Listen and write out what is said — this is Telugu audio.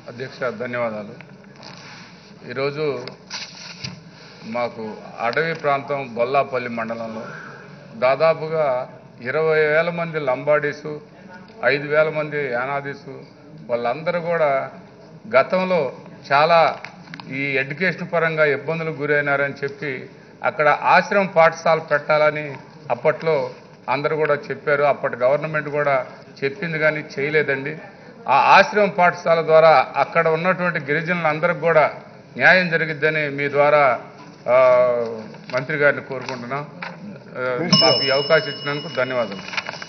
అధ్యక్ష ధన్యవాదాలు ఈరోజు మాకు అటవీ ప్రాంతం బొల్లాపల్లి మండలంలో దాదాపుగా ఇరవై వేల మంది లంబాడీసు ఐదు వేల మంది యానాదీసు వాళ్ళందరూ కూడా గతంలో చాలా ఈ ఎడ్యుకేషన్ పరంగా ఇబ్బందులకు గురైనారని చెప్పి అక్కడ ఆశ్రమ పాఠశాల పెట్టాలని అప్పట్లో అందరూ కూడా చెప్పారు అప్పటి గవర్నమెంట్ కూడా చెప్పింది కానీ చేయలేదండి ఆ ఆశ్రమ పాఠశాల ద్వారా అక్కడ ఉన్నటువంటి గిరిజనులందరికీ కూడా న్యాయం జరిగిద్దని మీ ద్వారా ఆ, మంత్రి గారిని కోరుకుంటున్నాం ఆ, మాకు ఈ అవకాశం ఇచ్చినందుకు ధన్యవాదాలు